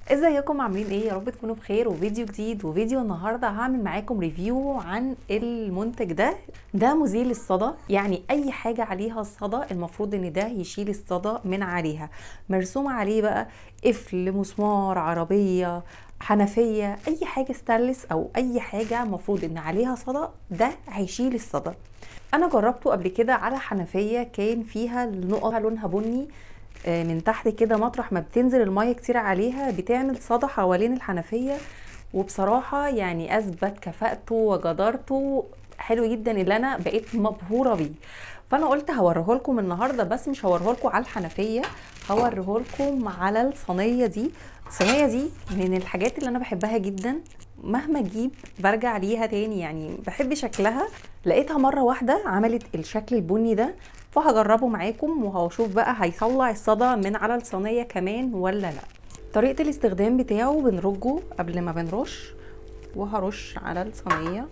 ازيكم عاملين ايه يا رب تكونوا بخير وفيديو جديد وفيديو النهارده هعمل معاكم ريفيو عن المنتج ده ده مزيل الصدى يعني اي حاجه عليها الصدى المفروض ان ده يشيل الصدى من عليها مرسوم عليه بقى قفل مسمار عربيه حنفيه اي حاجه ستانلس او اي حاجه المفروض ان عليها صدى ده هيشيل الصدى انا جربته قبل كده على حنفيه كان فيها النقط لونها بني من تحت كده مطرح ما بتنزل الميه كتير عليها بتعمل صدى حوالين الحنفيه وبصراحه يعني اثبت كفاءته وجدارته حلو جدا اللي انا بقيت مبهوره بيه فانا قلت هوريه لكم النهارده بس مش هوريه لكم على الحنفيه هوريه لكم على الصينيه دي الصينيه دي من الحاجات اللي انا بحبها جدا مهما اجيب برجع ليها تاني يعني بحب شكلها لقيتها مره واحده عملت الشكل البني ده فهجربه معاكم وهشوف بقى هيطلع الصدى من على الصينيه كمان ولا لا طريقه الاستخدام بتاعه بنرجه قبل ما بنرش وهرش على الصينيه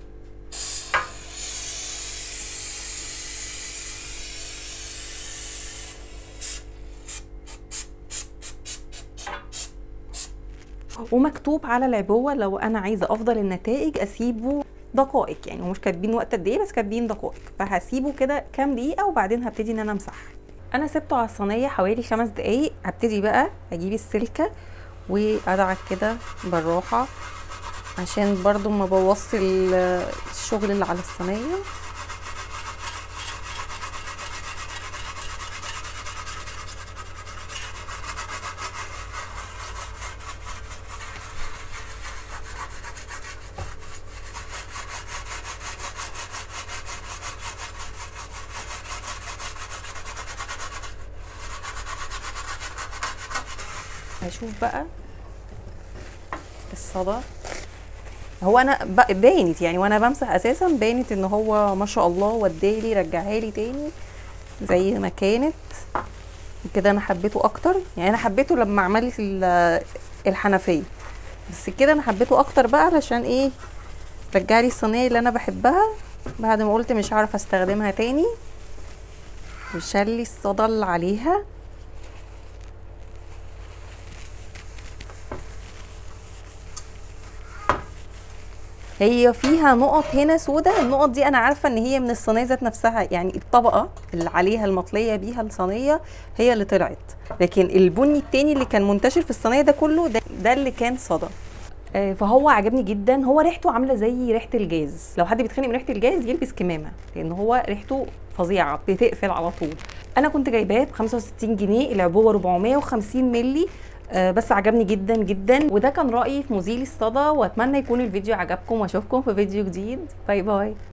ومكتوب على العبوه لو انا عايزه افضل النتائج اسيبه دقائق يعني ومش كاتبين وقت قد ايه بس كاتبين دقائق فهسيبه كده كام دقيقه وبعدين هبتدي ان انا امسحها انا سبته على الصينيه حوالي خمس دقايق هبتدي بقى اجيب السلكه وادعك كده بالراحه عشان برضو ما بوظش الشغل اللي على الصينيه هشوف بقى الصدى هو انا بانت يعني وانا بمسح اساسا بانت ان هو ما شاء الله ودالي رجعها لي تاني زي ما كانت كده انا حبيته اكتر يعني انا حبيته لما عمل لي الحنفيه بس كده انا حبيته اكتر بقى علشان ايه رجع لي الصينيه اللي انا بحبها بعد ما قلت مش عارفه استخدمها تاني وشال لي الصدى اللي عليها هي فيها نقط هنا سودة النقط دي انا عارفه ان هي من الصينيه ذات نفسها يعني الطبقه اللي عليها المطليه بيها الصينيه هي اللي طلعت لكن البني التاني اللي كان منتشر في الصينيه ده كله ده, ده اللي كان صدى فهو عجبني جدا هو ريحته عامله زي ريحه الجاز لو حد بيتخانق من ريحه الجاز يلبس كمامه لان هو ريحته فظيعه بتقفل على طول انا كنت جايباه ب 65 جنيه العبوه 450 مللي بس عجبني جدا جدا وده كان رايي في مزيل الصدى واتمنى يكون الفيديو عجبكم واشوفكم في فيديو جديد باي باي